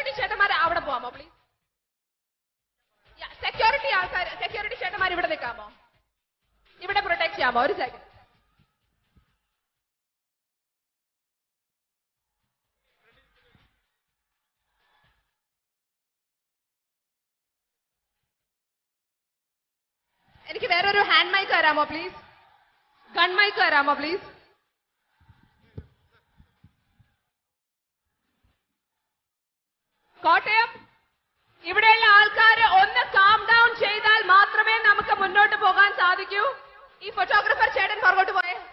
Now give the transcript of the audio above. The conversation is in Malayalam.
സെക്യൂരിറ്റി ചേട്ടന്മാർ അവിടെ പോകാമോ പ്ലീസ് സെക്യൂരിറ്റി ആൾക്കാർ സെക്യൂരിറ്റി ചേട്ടന്മാർ ഇവിടെ നിൽക്കാമോ ഇവിടെ പ്രൊട്ടക്ട് ചെയ്യാമോ ഒരു സെക്കൻഡ് എനിക്ക് വേറൊരു ഹാൻഡ് മൈക്ക് തരാമോ പ്ലീസ് ഗൺ മൈക്ക് തരാമോ പ്ലീസ് കോട്ടയം ഇവിടെയുള്ള ആൾക്കാർ ഒന്ന് കാം ഡൗൺ ചെയ്താൽ മാത്രമേ നമുക്ക് മുന്നോട്ട് പോകാൻ സാധിക്കൂ ഈ ഫോട്ടോഗ്രാഫർ ചേട്ടൻ പുറകോട്ട് പോയേ